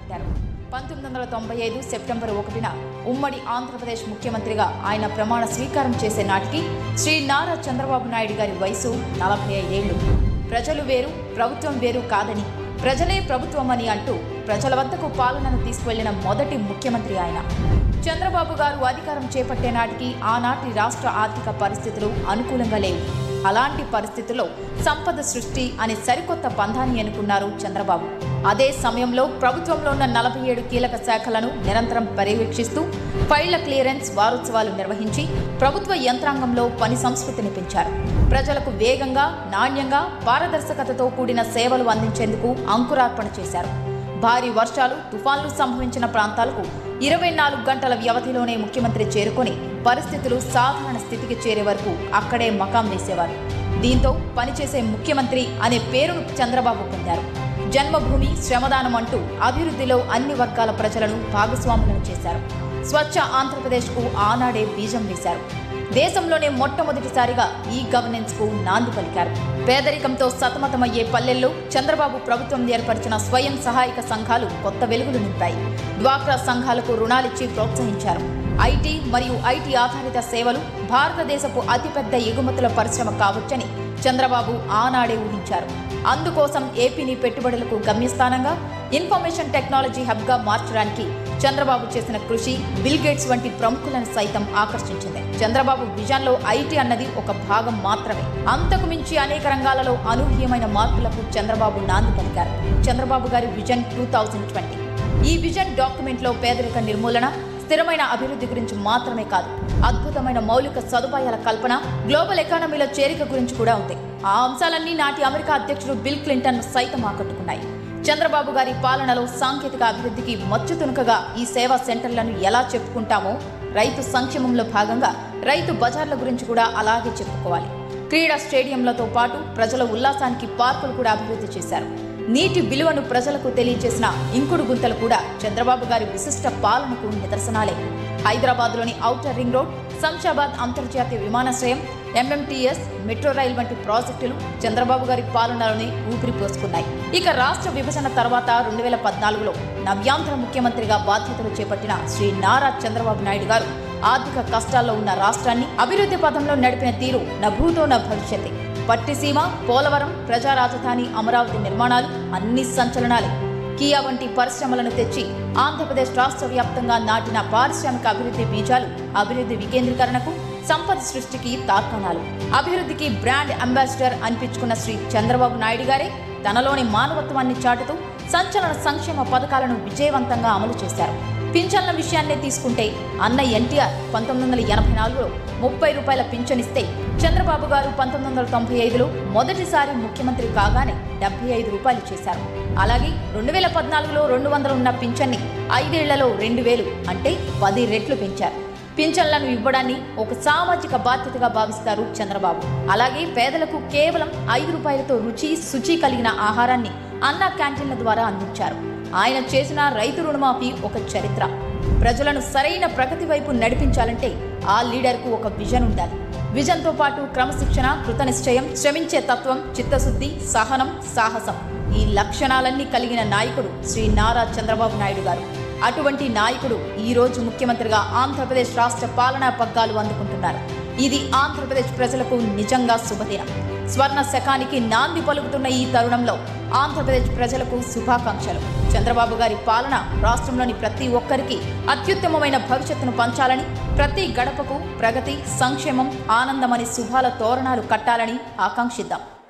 చేపట్టారు పంతొమ్మిది వందల తొంభై ఐదు సెప్టెంబర్ ఒకటిన ఉమ్మడి ఆంధ్రప్రదేశ్ ముఖ్యమంత్రిగా ఆయన ప్రమాణ స్వీకారం చేసే నాటికి శ్రీ నారా చంద్రబాబు నాయుడు గారి వయసు నలభై ఐదేళ్లు ప్రజలు వేరు ప్రభుత్వం వేరు కాదని ప్రజలే ప్రభుత్వమని అంటూ ప్రజల వద్దకు పాలనను తీసుకువెళ్లిన మొదటి ముఖ్యమంత్రి ఆయన చంద్రబాబు గారు అధికారం చేపట్టే నాటికి ఆనాటి రాష్ట్ర ఆర్థిక పరిస్థితులు అనుకూలంగా లేవు అలాంటి పరిస్థితుల్లో సంపద సృష్టి అనే సరికొత్త పంధాన్ని ఎన్నుకున్నారు చంద్రబాబు అదే సమయంలో ప్రభుత్వంలో ఉన్న నలభై ఏడు కీలక శాఖలను నిరంతరం పర్యవేక్షిస్తూ ఫైళ్ల క్లియరెన్స్ వారోత్సవాలు నిర్వహించి ప్రభుత్వ యంత్రాంగంలో పని సంస్కృతిని పెంచారు ప్రజలకు వేగంగా నాణ్యంగా పారదర్శకతతో కూడిన సేవలు అందించేందుకు అంకురార్పణ చేశారు భారీ వర్షాలు తుఫాన్లు సంభవించిన ప్రాంతాలకు ఇరవై నాలుగు గంటల వ్యవధిలోనే ముఖ్యమంత్రి చేరుకొని పరిస్థితులు సాధారణ స్థితికి చేరే వరకు అక్కడే మకాం వేసేవారు దీంతో పనిచేసే ముఖ్యమంత్రి అనే పేరును చంద్రబాబు పొందారు జన్మభూమి శ్రమదానం అంటూ అభివృద్ధిలో అన్ని వర్గాల ప్రజలను భాగస్వాములను చేశారు స్వచ్ఛ ఆంధ్రప్రదేశ్కు ఆనాడే బీజం వేశారు దేశంలోనే మొట్టమొదటిసారిగా ఈ గవర్నెన్స్ కు నాంది పలికారు పేదరికంతో సతమతమయ్యే పల్లెల్లో చంద్రబాబు ప్రభుత్వం ఏర్పరిచిన స్వయం సహాయక సంఘాలు కొత్త వెలుగులు నింపాయి డ్వాక్రా సంఘాలకు రుణాలిచ్చి ప్రోత్సహించారు ఐటీ మరియు ఐటీ ఆధారిత సేవలు భారతదేశపు అతిపెద్ద ఎగుమతుల పరిశ్రమ కావచ్చని చంద్రబాబు ఆనాడే ఊహించారు అందుకోసం ఏపీని పెట్టుబడులకు గమ్యస్థానంగా ఇన్ఫర్మేషన్ టెక్నాలజీ హబ్గా మార్చడానికి చంద్రబాబు చేసిన కృషి బిల్ గేట్స్ వంటి ప్రముఖులను సైతం ఆకర్షించింది చంద్రబాబు విజన్లో ఐటీ అన్నది ఒక భాగం మాత్రమే అంతకు మించి అనేక రంగాలలో అనూహ్యమైన మార్పులకు చంద్రబాబు నాంది పలికారు చంద్రబాబు గారి విజన్ టూ థౌజండ్ ట్వంటీ ఈ విజన్ డాక్యుమెంట్లో పేదరిక నిర్మూలన స్థిరమైన అభివృద్ధి గురించి మాత్రమే కాదు అద్భుతమైన మౌలిక సదుపాయాల కల్పన గ్లోబల్ ఎకానమీలో చేరిక గురించి కూడా ఉంది ఆ అంశాలన్నీ నాటి అమెరికా అధ్యక్షుడు బిల్ క్లింటన్ సైతం ఆకట్టుకున్నాయి చంద్రబాబు గారి పాలనలో సాంకేతిక అభివృద్ధికి మచ్చుతునుకగా ఈ సేవా సెంటర్లను ఎలా చెప్పుకుంటామో రైతు సంక్షేమంలో భాగంగా రైతు బజార్ల గురించి కూడా అలాగే చెప్పుకోవాలి క్రీడా స్టేడియంలతో పాటు ప్రజల ఉల్లాసానికి పార్కులు కూడా అభివృద్ధి చేశారు నీటి విలువను ప్రజలకు తెలియజేసిన ఇంకుడు గుంతలు కూడా చంద్రబాబు గారి విశిష్ట పాలనకు నిదర్శనాలే హైదరాబాద్లోని ఔటర్ రింగ్ రోడ్ శంషాబాద్ అంతర్జాతీయ విమానాశ్రయం ఎంఎంటీఎస్ మెట్రో రైల్ వంటి ప్రాజెక్టులు చంద్రబాబు గారి పాలనలోనే ఊపిరి పోసుకున్నాయి ఇక రాష్ట్ర విభజన తర్వాత రెండు వేల పద్నాలుగులో నవ్యాంధ్ర ముఖ్యమంత్రిగా బాధ్యతలు చేపట్టిన శ్రీ నారా చంద్రబాబు నాయుడు గారు ఆర్థిక కష్టాల్లో ఉన్న రాష్ట్రాన్ని అభివృద్ధి పథంలో నడిపిన తీరు నభూతో నా భవిష్యత్తే పట్టిసీమ పోలవరం ప్రజా రాజధాని అమరావతి నిర్మాణాలు అన్ని సంచలనాలే కియా వంటి పరిశ్రమలను తెచ్చి ఆంధ్రప్రదేశ్ రాష్ట్ర వ్యాప్తంగా నాటిన పారిశ్రామిక అభివృద్ధి బీజాలు అభివృద్ధి వికేంద్రీకరణకు సంపద సృష్టికి తార్కాణాలు అభివృద్ధికి బ్రాండ్ అంబాసిడర్ అనిపించుకున్న శ్రీ చంద్రబాబు నాయుడు గారే తనలోని మానవత్వాన్ని చాటుతూ సంచలన సంక్షేమ పథకాలను విజయవంతంగా అమలు చేశారు పింఛన్ల విషయాన్నే తీసుకుంటే అన్న ఎన్టీఆర్ పంతొమ్మిది వందల ఎనభై నాలుగులో ముప్పై రూపాయల పింఛనిస్తే చంద్రబాబు గారు పంతొమ్మిది వందల తొంభై ఐదులో మొదటిసారి ముఖ్యమంత్రి కాగానే డెబ్బై ఐదు రూపాయలు చేశారు అలాగే రెండు వేల పద్నాలుగులో రెండు వందలు ఉన్న పింఛన్ని ఐదేళ్లలో రెండు వేలు అంటే పది రెట్లు పెంచారు పింఛన్లను ఇవ్వడాన్ని ఒక సామాజిక బాధ్యతగా భావిస్తారు చంద్రబాబు అలాగే పేదలకు కేవలం ఐదు రూపాయలతో రుచి శుచి కలిగిన ఆహారాన్ని అన్నా క్యాంటీన్ల ద్వారా అందించారు ఆయన చేసిన రైతు రుణమాఫీ ఒక చరిత్ర ప్రజలను సరైన ప్రగతి వైపు నడిపించాలంటే ఆ లీడర్కు ఒక విజన్ ఉండాలి విజన్తో పాటు క్రమశిక్షణ కృతనిశ్చయం శ్రమించే తత్వం చిత్తశుద్ధి సహనం సాహసం ఈ లక్షణాలన్నీ కలిగిన నాయకుడు శ్రీ నారా చంద్రబాబు నాయుడు గారు అటువంటి నాయకుడు ఈ రోజు ముఖ్యమంత్రిగా ఆంధ్రప్రదేశ్ రాష్ట్ర పాలనా పగ్గాలు అందుకుంటున్నారు ఇది ఆంధ్రప్రదేశ్ ప్రజలకు నిజంగా శుభదినం స్వర్ణ శకానికి నాంది పలుకుతున్న ఈ తరుణంలో ఆంధ్రప్రదేశ్ ప్రజలకు శుభాకాంక్షలు చంద్రబాబు గారి పాలన రాష్ట్రంలోని ప్రతి ఒక్కరికి అత్యుత్తమమైన భవిష్యత్తును పంచాలని ప్రతి గడపకు ప్రగతి సంక్షేమం ఆనందమని శుభాల తోరణాలు కట్టాలని ఆకాంక్షిద్దాం